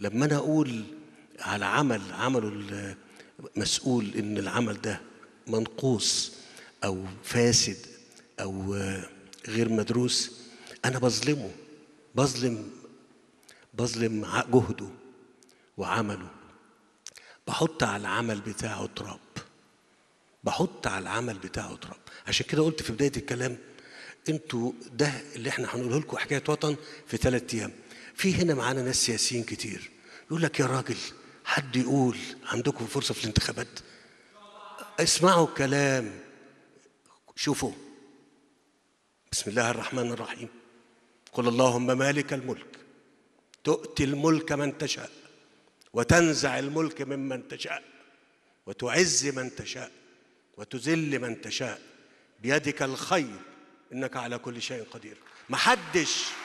لما انا اقول على عمل عمله المسؤول ان العمل ده منقوص او فاسد او غير مدروس انا بظلمه بظلم بظلم جهده وعمله بحط على العمل بتاعه تراب بحط على العمل بتاعه تراب عشان كده قلت في بدايه الكلام انتوا ده اللي احنا هنقوله لكم حكايه وطن في ثلاث ايام في هنا معانا ناس سياسيين كتير يقول لك يا راجل حد يقول عندكم فرصه في الانتخابات اسمعوا الكلام شوفوا بسم الله الرحمن الرحيم قل اللهم مالك الملك تؤتي الملك من تشاء وتنزع الملك ممن تشاء وتعز من تشاء وتذل من تشاء بيدك الخير انك على كل شيء قدير محدش